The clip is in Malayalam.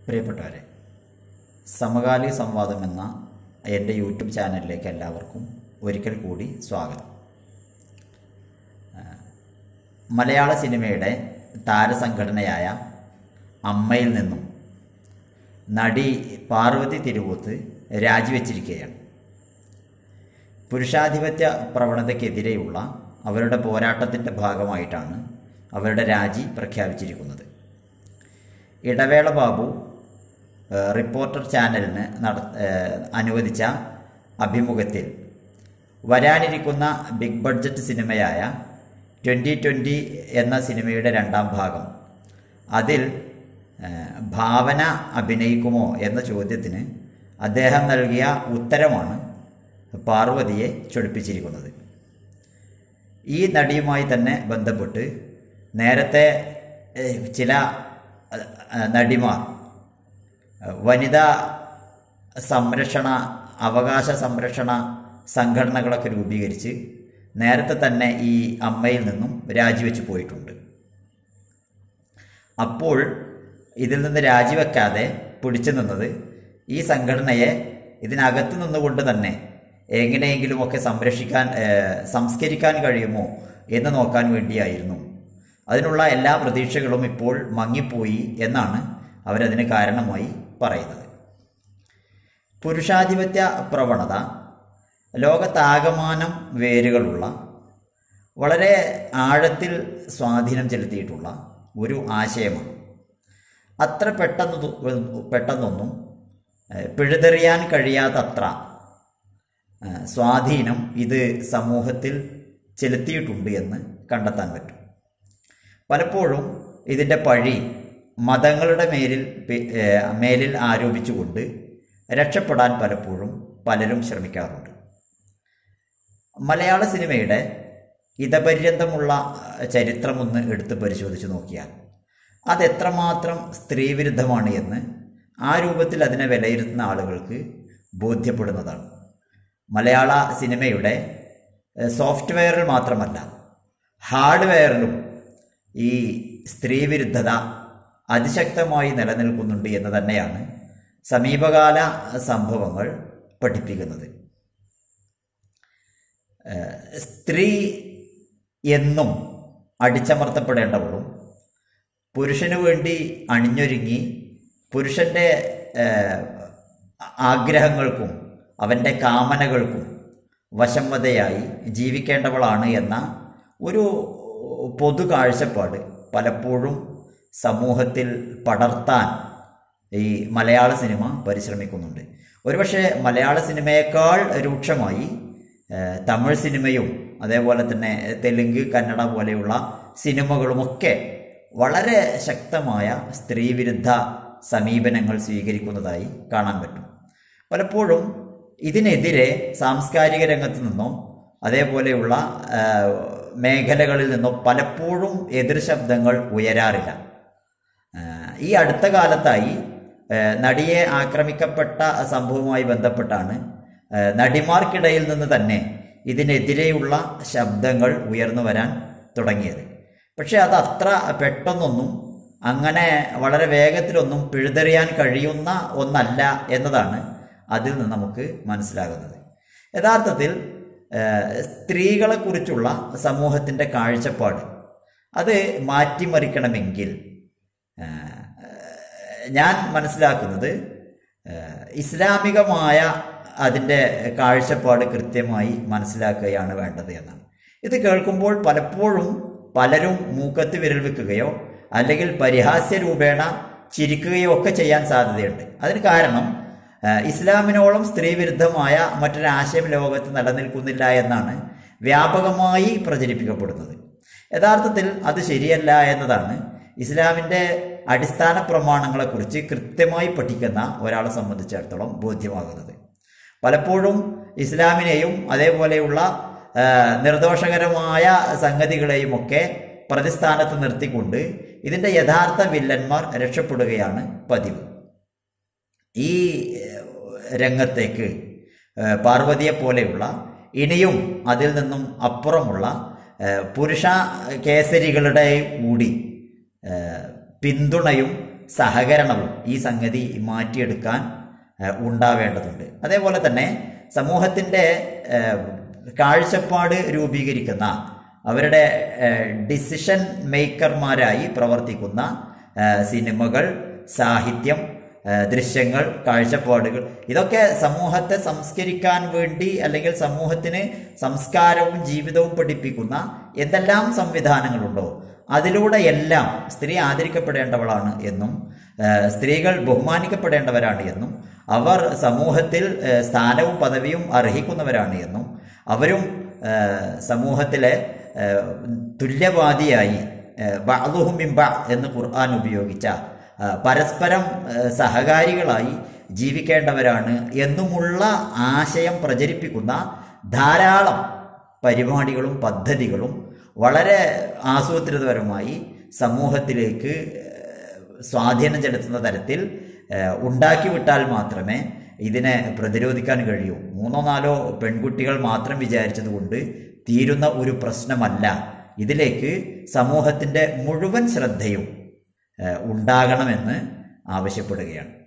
പ്രിയപ്പെട്ടവരെ സമകാലിക സംവാദം എന്ന എൻ്റെ യൂട്യൂബ് ചാനലിലേക്ക് എല്ലാവർക്കും ഒരിക്കൽ കൂടി സ്വാഗതം ആ, മലയാള സിനിമയുടെ താരസംഘടനയായ അമ്മയിൽ നിന്നും നടി പാർവതി തിരുവോത്ത് രാജിവെച്ചിരിക്കുകയാണ് പുരുഷാധിപത്യ പ്രവണതയ്ക്കെതിരെയുള്ള അവരുടെ പോരാട്ടത്തിൻ്റെ ഭാഗമായിട്ടാണ് അവരുടെ രാജി പ്രഖ്യാപിച്ചിരിക്കുന്നത് ഇടവേള ബാബു ഏഹ്, റിപ്പോർട്ടർ ചാനലിന് നട ഏഹ്, അനുവദിച്ച അഭിമുഖത്തിൽ വരാനിരിക്കുന്ന ബിഗ് ബഡ്ജറ്റ് സിനിമയായ ട്വൻ്റി ട്വൻ്റി എന്ന സിനിമയുടെ രണ്ടാം ഭാഗം അതിൽ ഏഹ്, ഭാവന അഭിനയിക്കുമോ എന്ന ചോദ്യത്തിന് അദ്ദേഹം നൽകിയ ഉത്തരമാണ് പാർവതിയെ ചൊടിപ്പിച്ചിരിക്കുന്നത് ഈ നടിയുമായി തന്നെ ബന്ധപ്പെട്ട് നേരത്തെ ഏഹ്, ചില അഹ്, അഹ്, നടിമാർ അഹ്, വനിതാ സംരക്ഷണ അവകാശ സംരക്ഷണ സംഘടനകളൊക്കെ രൂപീകരിച്ച് നേരത്തെ തന്നെ ഈ അമ്മയിൽ നിന്നും രാജിവെച്ച് പോയിട്ടുണ്ട് അപ്പോൾ ഇതിൽ നിന്ന് രാജിവെക്കാതെ പിടിച്ചു നിന്നത് ഈ സംഘടനയെ ഇതിനകത്ത് നിന്നുകൊണ്ട് തന്നെ എങ്ങനെയെങ്കിലുമൊക്കെ സംരക്ഷിക്കാൻ ഏഹ്, സംസ്കരിക്കാൻ കഴിയുമോ എന്ന് നോക്കാൻ വേണ്ടിയായിരുന്നു അതിനുള്ള എല്ലാ പ്രതീക്ഷകളും ഇപ്പോൾ മങ്ങിപ്പോയി എന്നാണ് അവരതിന് കാരണമായി പറയുന്നത് പുരുഷാധിപത്യ പ്രവണത ലോകത്താകമാനം വേരുകളുള്ള വളരെ ആഴത്തിൽ സ്വാധീനം ചെലുത്തിയിട്ടുള്ള ഒരു ആശയമാണ് അത്ര പെട്ടെന്ന് തു- പെട്ടെന്നൊന്നും ഏഹ്, പിഴുതെറിയാൻ കഴിയാത്തത്ര ഏഹ്, സ്വാധീനം ഇത് സമൂഹത്തിൽ ചെലുത്തിയിട്ടുണ്ട് എന്ന് കണ്ടെത്താൻ പറ്റും പലപ്പോഴും ഇതിൻ്റെ പഴി മതങ്ങളുടെ മേലിൽ പി- ഏഹ്, മേലിൽ ആരോപിച്ചുകൊണ്ട് രക്ഷപ്പെടാൻ പലപ്പോഴും പലരും ശ്രമിക്കാറുണ്ട് മലയാള സിനിമയുടെ ഇതപര്യന്തമുള്ള അഹ്, ചരിത്രമൊന്ന് എടുത്ത് പരിശോധിച്ച് നോക്കിയാൽ അതെത്രമാത്രം സ്ത്രീവിരുദ്ധമാണ് എന്ന് ആ രൂപത്തിൽ അതിനെ വിലയിരുത്തുന്ന ആളുകൾക്ക് ബോധ്യപ്പെടുന്നതാണ് മലയാള സിനിമയുടെ ഏഹ്, സോഫ്റ്റ്വെയറിൽ മാത്രമല്ല ഹാർഡ്വെയറിലും ഈ സ്ത്രീവിരുദ്ധത അതിശക്തമായി നിലനിൽക്കുന്നുണ്ട് എന്ന് തന്നെയാണ് സമീപകാല സംഭവങ്ങൾ പഠിപ്പിക്കുന്നത് ഏഹ്, സ്ത്രീ എന്നും അടിച്ചമർത്തപ്പെടേണ്ടവളും പുരുഷനു വേണ്ടി അണിഞ്ഞൊരുങ്ങി പുരുഷൻ്റെ ഏഹ്, ആഗ്രഹങ്ങൾക്കും അവൻ്റെ കാമനകൾക്കും വശംവതയായി ജീവിക്കേണ്ടവളാണ് എന്ന ഒരു പൊതു കാഴ്ചപ്പാട് പലപ്പോഴും സമൂഹത്തിൽ പടർത്താൻ ഈ മലയാള സിനിമ പരിശ്രമിക്കുന്നുണ്ട് ഒരുപക്ഷെ മലയാള സിനിമയേക്കാൾ രൂക്ഷമായി ഏഹ്, തമിഴ് സിനിമയും അതേപോലെ തന്നെ തെലുങ്ക് കന്നഡ പോലെയുള്ള സിനിമകളുമൊക്കെ വളരെ ശക്തമായ സ്ത്രീവിരുദ്ധ സമീപനങ്ങൾ സ്വീകരിക്കുന്നതായി കാണാൻ പറ്റും പലപ്പോഴും ഇതിനെതിരെ സാംസ്കാരിക രംഗത്ത് നിന്നോ അതേപോലെയുള്ള ആ, മേഖലകളിൽ നിന്നോ പലപ്പോഴും എതിർ ശബ്ദങ്ങൾ ഉയരാറില്ല ആ, ഈ അടുത്ത കാലത്തായി ആ, നടിയെ ആക്രമിക്കപ്പെട്ട സംഭവവുമായി ബന്ധപ്പെട്ടാണ് ആ, നടിമാർക്കിടയിൽ നിന്ന് തന്നെ ഇതിനെതിരെയുള്ള ശബ്ദങ്ങൾ ഉയർന്നു വരാൻ തുടങ്ങിയത് പക്ഷെ അത് അത്ര പെട്ടെന്നൊന്നും അങ്ങനെ വളരെ വേഗത്തിലൊന്നും പിഴുതെറിയാൻ കഴിയുന്ന ഒന്നല്ല എന്നതാണ് അതിൽ നിന്ന് നമുക്ക് മനസ്സിലാകുന്നത് യഥാർത്ഥത്തിൽ ഏഹ്, സ്ത്രീകളെക്കുറിച്ചുള്ള സമൂഹത്തിൻ്റെ കാഴ്ചപ്പാട് അത് മാറ്റിമറിക്കണമെങ്കിൽ ഏഹ്, ഞാൻ മനസ്സിലാക്കുന്നത് ഏഹ്, ഇസ്ലാമികമായ അതിൻ്റെ കാഴ്ചപ്പാട് കൃത്യമായി മനസ്സിലാക്കുകയാണ് വേണ്ടത് എന്നാണ് ഇത് കേൾക്കുമ്പോൾ പലപ്പോഴും പലരും മൂക്കത്ത് വിരൽ വെക്കുകയോ അല്ലെങ്കിൽ പരിഹാസ്യ രൂപേണ ചിരിക്കുകയോ ഒക്കെ ചെയ്യാൻ സാധ്യതയുണ്ട് അതിന് കാരണം ഏഹ്, ഇസ്ലാമിനോളം സ്ത്രീവിരുദ്ധമായ മറ്റൊരാശയം ലോകത്ത് നിലനിൽക്കുന്നില്ല എന്നാണ് വ്യാപകമായി പ്രചരിപ്പിക്കപ്പെടുന്നത് യഥാർത്ഥത്തിൽ അത് ശരിയല്ല എന്നതാണ് ഇസ്ലാമിൻ്റെ അടിസ്ഥാന പ്രമാണങ്ങളെക്കുറിച്ച് കൃത്യമായി പഠിക്കുന്ന ഒരാളെ സംബന്ധിച്ചിടത്തോളം ബോധ്യമാകുന്നത് പലപ്പോഴും ഇസ്ലാമിനെയും അതേപോലെയുള്ള ആ, നിർദോഷകരമായ സംഗതികളെയും ഒക്കെ പ്രതിസ്ഥാനത്ത് നിർത്തിക്കൊണ്ട് ഇതിൻ്റെ യഥാർത്ഥ വില്ലന്മാർ രക്ഷപ്പെടുകയാണ് പതിവ് ഈ ഏഹ്, രംഗത്തേക്ക് ഏഹ്, പാർവതിയെ പോലെയുള്ള ഇനിയും അതിൽ നിന്നും അപ്പുറമുള്ള ഏഹ്, പുരുഷ കേസരികളുടെ കൂടി ഏഹ്, പിന്തുണയും സഹകരണവും ഈ സംഗതി മാറ്റിയെടുക്കാൻ ഏഹ്, ഉണ്ടാവേണ്ടതുണ്ട് അതേപോലെ തന്നെ സമൂഹത്തിൻ്റെ ഏഹ്, കാഴ്ചപ്പാട് രൂപീകരിക്കുന്ന അവരുടെ ഏഹ്, ഡിസിഷൻ മേക്കർമാരായി പ്രവർത്തിക്കുന്ന ഏഹ്, സിനിമകൾ സാഹിത്യം ഏഹ്, ദൃശ്യങ്ങൾ കാഴ്ചപ്പാടുകൾ ഇതൊക്കെ സമൂഹത്തെ സംസ്കരിക്കാൻ വേണ്ടി അല്ലെങ്കിൽ സമൂഹത്തിന് സംസ്കാരവും ജീവിതവും പഠിപ്പിക്കുന്ന എന്തെല്ലാം സംവിധാനങ്ങളുണ്ടോ അതിലൂടെ എല്ലാം സ്ത്രീ ആദരിക്കപ്പെടേണ്ടവളാണ് എന്നും ഏഹ്, സ്ത്രീകൾ ബഹുമാനിക്കപ്പെടേണ്ടവരാണ് എന്നും അവർ സമൂഹത്തിൽ ഏഹ്, സ്ഥാനവും പദവിയും അർഹിക്കുന്നവരാണ് എന്നും അവരും ഏഹ്, സമൂഹത്തിലെ ഏഹ്, തുല്യവാദിയായി ഏഹ്, ബഅ്ദുഹും മിൻ ബഅ് എന്ന് ഖുർആൻ ഉപയോഗിച്ച ഏഹ്, പരസ്പരം ഏഹ്, സഹകാരികളായി ജീവിക്കേണ്ടവരാണ് എന്നുമുള്ള ആശയം പ്രചരിപ്പിക്കുന്ന ധാരാളം പരിപാടികളും പദ്ധതികളും വളരെ ആസൂത്രിതപരമായി സമൂഹത്തിലേക്ക് ഏഹ്, സ്വാധീനം ചെലുത്തുന്ന തരത്തിൽ ഏഹ്, ഉണ്ടാക്കി വിട്ടാൽ മാത്രമേ ഇതിനെ പ്രതിരോധിക്കാൻ കഴിയൂ മൂന്നോ നാലോ പെൺകുട്ടികൾ മാത്രം വിചാരിച്ചതുകൊണ്ട് തീരുന്ന ഒരു പ്രശ്നമല്ല ഇതിലേക്ക് സമൂഹത്തിൻ്റെ മുഴുവൻ ശ്രദ്ധയും ഏഹ്, ഉണ്ടാകണമെന്ന് ആവശ്യപ്പെടുകയാണ്